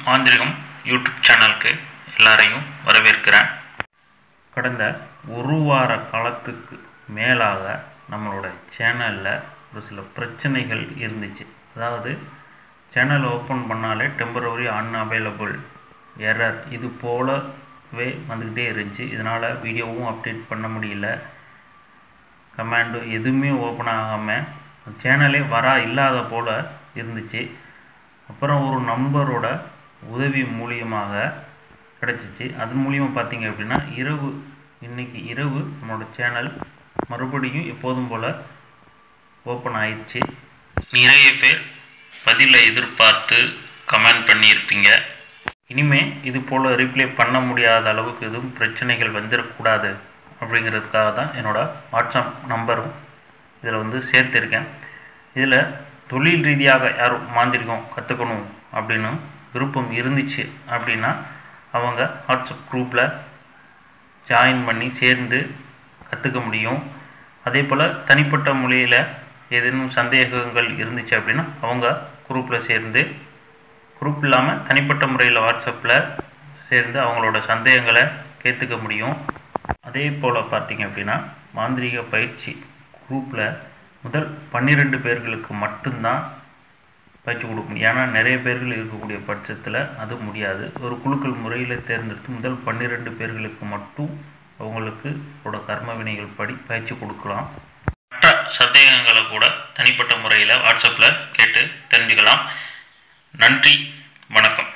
மாந்திரிகம் யூடியூப் சேனலுக்கு எல்லாரையும் வரவேற்கிறேன் கடந்த ஒரு வார காலத்துக்கு மேலாக நம்மளோட சேனலில் ஒரு சில பிரச்சனைகள் இருந்துச்சு அதாவது சேனல் ஓப்பன் பண்ணாலே டெம்பரவரி அன்அவைலபிள் எரர் இது போலவே வந்துக்கிட்டே இருந்துச்சு இதனால் வீடியோவும் அப்டேட் பண்ண முடியல கமாண்டு எதுவுமே ஓப்பன் ஆகாமல் சேனலே வரா இல்லாத போல் இருந்துச்சு அப்புறம் ஒரு நண்பரோட உதவி மூலியமாக கிடச்சிச்சு அது மூலியமாக பார்த்தீங்க அப்படின்னா இரவு இன்னைக்கு இரவு நம்மளோட சேனல் மறுபடியும் எப்போதும் போல் ஓப்பன் ஆயிடுச்சு நிறைய பேர் பதிலை எதிர்பார்த்து கமெண்ட் பண்ணியிருப்பீங்க இனிமே இது போல் ரீப்ளே பண்ண முடியாத அளவுக்கு எதுவும் பிரச்சனைகள் வந்துடக்கூடாது அப்படிங்கிறதுக்காக தான் என்னோடய வாட்ஸ்அப் நம்பரும் இதில் வந்து சேர்த்துருக்கேன் இதில் தொழில் ரீதியாக யாரும் மாந்திரிகம் கற்றுக்கணும் அப்படின்னு விருப்பம் இருந்துச்சு அப்படின்னா அவங்க வாட்ஸ்அப் குரூப்பில் ஜாயின் பண்ணி சேர்ந்து கற்றுக்க முடியும் அதே போல் தனிப்பட்ட முறையில் ஏதேனும் சந்தேகங்கள் இருந்துச்சு அப்படின்னா அவங்க குரூப்பில் சேர்ந்து குரூப் இல்லாமல் தனிப்பட்ட முறையில் வாட்ஸ்அப்பில் சேர்ந்து அவங்களோட சந்தேகங்களை கேட்டுக்க முடியும் அதே போல் பார்த்தீங்க அப்படின்னா மாந்திரீக பயிற்சி குரூப்பில் முதல் பன்னிரெண்டு பேர்களுக்கு மட்டும்தான் பயிற்சி கொடுக்க முடியும் ஏன்னா நிறைய பேர்கள் இருக்கக்கூடிய பட்சத்தில் அது முடியாது ஒரு குழுக்கள் முறையில் தேர்ந்தெடுத்து முதல் பன்னிரெண்டு பேர்களுக்கு மட்டும் அவங்களுக்கு அவரோட கர்ம வினைகள் படி பயிற்சி கொடுக்கலாம் மற்ற சந்தேகங்களை கூட தனிப்பட்ட முறையில் வாட்ஸ்அப்பில் கேட்டு தெரிஞ்சுக்கலாம் நன்றி வணக்கம்